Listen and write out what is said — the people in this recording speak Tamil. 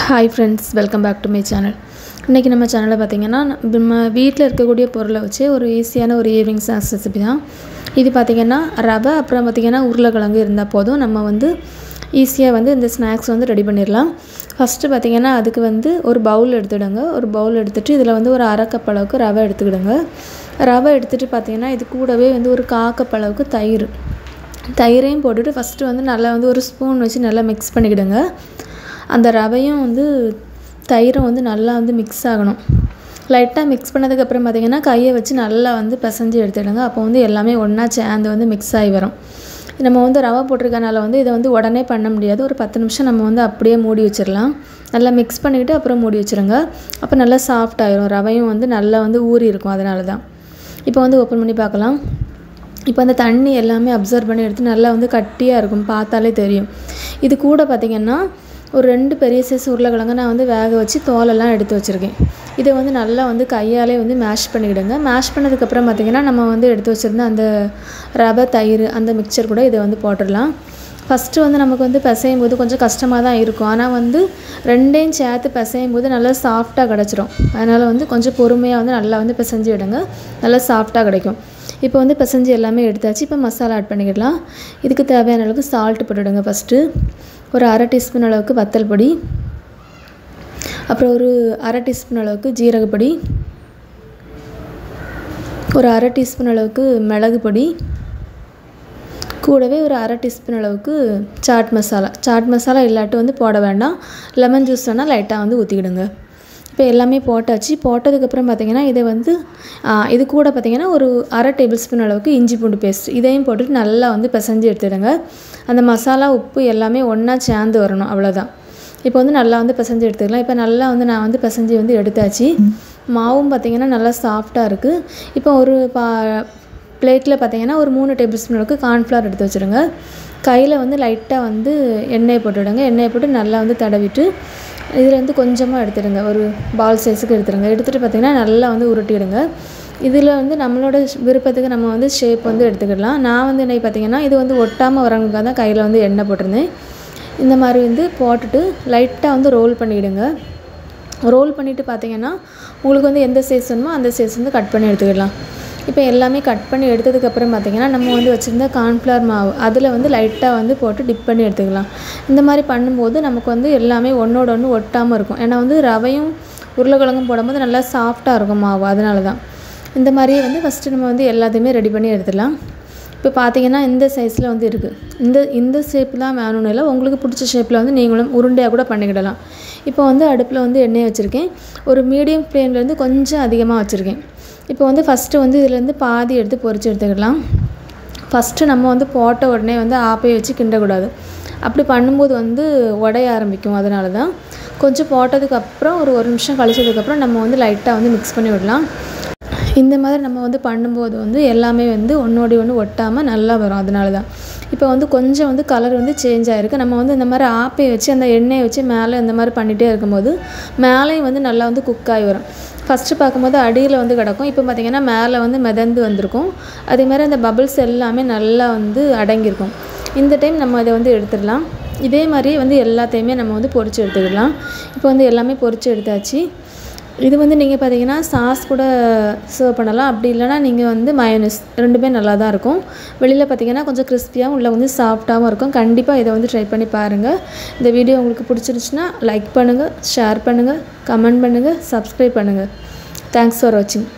hi friends welcome back to my channel இன்றைக்கி நம்ம சேனலில் பார்த்தீங்கன்னா நம்ம வீட்டில் இருக்கக்கூடிய பொருளை வச்சு ஒரு ஈஸியான ஒரு ஈவினிங் ஸ்நாக்ஸ் ரெசிபி தான் இது பார்த்திங்கன்னா ரவை அப்புறம் பார்த்திங்கன்னா உருளைக்கிழங்கு இருந்தால் போதும் நம்ம வந்து ஈஸியாக வந்து இந்த ஸ்நாக்ஸ் வந்து ரெடி பண்ணிடலாம் ஃபஸ்ட்டு பார்த்திங்கன்னா அதுக்கு வந்து ஒரு பவுல் எடுத்துடுங்க ஒரு பவுல் எடுத்துகிட்டு இதில் வந்து ஒரு அரை கப் அளவுக்கு ரவை எடுத்துக்கிடுங்க ரவை எடுத்துகிட்டு பார்த்திங்கன்னா இது கூடவே வந்து ஒரு கா கப் அளவுக்கு தயிர் தயிரையும் போட்டுட்டு ஃபஸ்ட்டு வந்து நல்லா வந்து ஒரு ஸ்பூன் வச்சு நல்லா மிக்ஸ் பண்ணிக்கிடுங்க அந்த ரவையும் வந்து தயிரும் வந்து நல்லா வந்து மிக்ஸ் ஆகணும் லைட்டாக மிக்ஸ் பண்ணதுக்கப்புறம் பார்த்திங்கன்னா கையை வச்சு நல்லா வந்து பிசைஞ்சு எடுத்துடுங்க அப்போ வந்து எல்லாமே ஒன்றா சேர்ந்து வந்து மிக்ஸ் ஆகி வரும் நம்ம வந்து ரவை போட்டிருக்கனால வந்து இதை வந்து உடனே பண்ண முடியாது ஒரு பத்து நிமிஷம் நம்ம வந்து அப்படியே மூடி வச்சிடலாம் நல்லா மிக்ஸ் பண்ணிவிட்டு அப்புறம் மூடி வச்சுருங்க அப்போ நல்லா சாஃப்ட் ஆயிரும் ரவையும் வந்து நல்லா வந்து ஊறி இருக்கும் அதனால தான் இப்போ வந்து ஓப்பன் பண்ணி பார்க்கலாம் இப்போ அந்த தண்ணி எல்லாமே அப்சர்வ் பண்ணி எடுத்து நல்லா வந்து கட்டியாக இருக்கும் பார்த்தாலே தெரியும் இது கூட பார்த்திங்கன்னா ஒரு ரெண்டு பெரிய சைஸ் உருளைக்கிழங்கு நான் வந்து வேக வச்சு தோலெல்லாம் எடுத்து வச்சுருக்கேன் இதை வந்து நல்லா வந்து கையாலே வந்து மேஷ் பண்ணிவிடுங்க மேஷ் பண்ணதுக்கப்புறம் பார்த்திங்கன்னா நம்ம வந்து எடுத்து வச்சுருந்த அந்த ரவை தயிர் அந்த மிக்சர் கூட இதை வந்து போட்டுடலாம் ஃபஸ்ட்டு வந்து நமக்கு வந்து பிசையும் போது கொஞ்சம் கஷ்டமாக தான் இருக்கும் ஆனால் வந்து ரெண்டையும் சேர்த்து பிசையும் போது நல்லா சாஃப்டாக கிடச்சிரும் அதனால் வந்து கொஞ்சம் பொறுமையாக வந்து நல்லா வந்து பிசைஞ்சு விடுங்க நல்லா சாஃப்டாக கிடைக்கும் இப்போ வந்து பிசைஞ்சு எல்லாமே எடுத்தாச்சு இப்போ மசாலா ஆட் பண்ணிக்கிடலாம் இதுக்கு தேவையான அளவுக்கு சால்ட் போட்டுவிடுங்க ஃபஸ்ட்டு ஒரு அரை டீஸ்பூன் அளவுக்கு வத்தல் பொடி அப்புறம் ஒரு அரை டீஸ்பூன் அளவுக்கு ஜீரகப்பொடி ஒரு அரை டீஸ்பூன் அளவுக்கு மிளகு பொடி கூடவே ஒரு அரை டீஸ்பூன் அளவுக்கு சாட் மசாலா சாட் மசாலா இல்லாட்டி வந்து போட வேண்டாம் லெமன் ஜூஸ் வேணால் லைட்டாக வந்து ஊற்றிக்கிடுங்க இப்போ எல்லாமே போட்டாச்சு போட்டதுக்கப்புறம் பார்த்திங்கன்னா இதை வந்து இது கூட பார்த்திங்கன்னா ஒரு அரை டேபிள் ஸ்பூன் அளவுக்கு இஞ்சி பூண்டு பேஸ்ட் இதையும் போட்டுட்டு நல்லா வந்து பிசைஞ்சு எடுத்துடுங்க அந்த மசாலா உப்பு எல்லாமே ஒன்றா சேர்ந்து வரணும் அவ்வளோதான் இப்போ வந்து நல்லா வந்து பிசைஞ்சு எடுத்துக்கலாம் இப்போ நல்லா வந்து நான் வந்து பிசைஞ்சு வந்து எடுத்தாச்சு மாவும் பார்த்திங்கன்னா நல்லா சாஃப்டாக இருக்குது இப்போ ஒரு பா பிளேட்டில் பார்த்தீங்கன்னா ஒரு மூணு டேபிள் ஸ்பூன் அளவுக்கு கார்ன்ஃப்ளவர் எடுத்து வச்சுருங்க கையில் வந்து லைட்டாக வந்து எண்ணெயை போட்டுவிடுங்க எண்ணெயை போட்டு நல்லா வந்து தடவிட்டு இதில் வந்து கொஞ்சமாக எடுத்துடுங்க ஒரு பால் சைஸுக்கு எடுத்துடுங்க எடுத்துகிட்டு பார்த்திங்கன்னா நல்லா வந்து உருட்டிடுங்க இதில் வந்து நம்மளோட விருப்பத்துக்கு நம்ம வந்து ஷேப் வந்து எடுத்துக்கிடலாம் நான் வந்து என்ன பார்த்திங்கன்னா இது வந்து ஒட்டாமல் வரவங்களுக்காக தான் கையில் வந்து எண்ணெய் போட்டிருந்தேன் இந்த மாதிரி வந்து போட்டுட்டு லைட்டாக வந்து ரோல் பண்ணிவிடுங்க ரோல் பண்ணிவிட்டு பார்த்திங்கன்னா உங்களுக்கு வந்து எந்த சைஸ் வேணுமோ அந்த சைஸ் வந்து கட் பண்ணி எடுத்துக்கிடலாம் இப்போ எல்லாமே கட் பண்ணி எடுத்ததுக்கப்புறம் பார்த்திங்கன்னா நம்ம வந்து வச்சுருந்த கார்ன்ஃப்ளவர் மாவு அதில் வந்து லைட்டாக வந்து போட்டு டிப் பண்ணி எடுத்துக்கலாம் இந்த மாதிரி பண்ணும்போது நமக்கு வந்து எல்லாமே ஒன்றோட ஒன்று ஒட்டாமல் இருக்கும் ஏன்னா வந்து ரவையும் உருளைக்கிழங்கும் போடும்போது நல்லா சாஃப்டாக இருக்கும் மாவு அதனால தான் இந்த மாதிரியே வந்து ஃபஸ்ட்டு நம்ம வந்து எல்லாத்தையுமே ரெடி பண்ணி எடுத்துடலாம் இப்போ பார்த்தீங்கன்னா இந்த சைஸில் வந்து இருக்குது இந்த இந்த ஷேப் தான் வேணும்னு இல்லை உங்களுக்கு பிடிச்ச ஷேப்பில் வந்து நீங்களும் உருண்டையாக கூட பண்ணிக்கிடலாம் இப்போ வந்து அடுப்பில் வந்து எண்ணெய் வச்சுருக்கேன் ஒரு மீடியம் ஃப்ளேம்லேருந்து கொஞ்சம் அதிகமாக வச்சுருக்கேன் இப்போ வந்து ஃபஸ்ட்டு வந்து இதுலேருந்து பாதி எடுத்து பொறிச்சு எடுத்துக்கிடலாம் ஃபஸ்ட்டு நம்ம வந்து போட்ட உடனே வந்து ஆப்பை வச்சு கிண்டக்கூடாது அப்படி பண்ணும்போது வந்து உடைய ஆரம்பிக்கும் அதனால தான் கொஞ்சம் போட்டதுக்கப்புறம் ஒரு ஒரு நிமிஷம் கழிச்சதுக்கப்புறம் நம்ம வந்து லைட்டாக வந்து மிக்ஸ் பண்ணி விடலாம் இந்த மாதிரி நம்ம வந்து பண்ணும்போது வந்து எல்லாமே வந்து ஒன்றோடி ஒன்று ஒட்டாமல் நல்லா வரும் அதனால தான் இப்போ வந்து கொஞ்சம் வந்து கலர் வந்து சேஞ்ச் ஆகிருக்கு நம்ம வந்து இந்த மாதிரி ஆப்பையை வச்சு அந்த எண்ணெயை வச்சு மேலே இந்த மாதிரி பண்ணிகிட்டே இருக்கும்போது மேலேயும் வந்து நல்லா வந்து குக் ஆகி வரும் ஃபஸ்ட்டு பார்க்கும்போது அடியில் வந்து கிடக்கும் இப்போ பார்த்திங்கன்னா மேலே வந்து மிதந்து வந்திருக்கும் அதே மாதிரி அந்த பபிள்ஸ் எல்லாமே நல்லா வந்து அடங்கியிருக்கும் இந்த டைம் நம்ம அதை வந்து எடுத்துடலாம் இதே மாதிரி வந்து எல்லாத்தையுமே நம்ம வந்து பொறிச்சு எடுத்துக்கிடலாம் இப்போ வந்து எல்லாமே பொறிச்சு எடுத்தாச்சு இது வந்து நீங்கள் பார்த்தீங்கன்னா சாஸ் கூட சர்வ் பண்ணலாம் அப்படி இல்லைனா நீங்கள் வந்து மயோனஸ் ரெண்டுமே நல்லா தான் இருக்கும் வெளியில் பார்த்தீங்கன்னா கொஞ்சம் கிறிஸ்பியாகவும் உள்ள வந்து சாஃப்டாகவும் இருக்கும் கண்டிப்பாக இதை வந்து ட்ரை பண்ணி பாருங்கள் இந்த வீடியோ உங்களுக்கு பிடிச்சிருச்சுன்னா லைக் பண்ணுங்கள் ஷேர் பண்ணுங்கள் கமெண்ட் பண்ணுங்கள் சப்ஸ்கிரைப் பண்ணுங்கள் தேங்க்ஸ் ஃபார் வாட்சிங்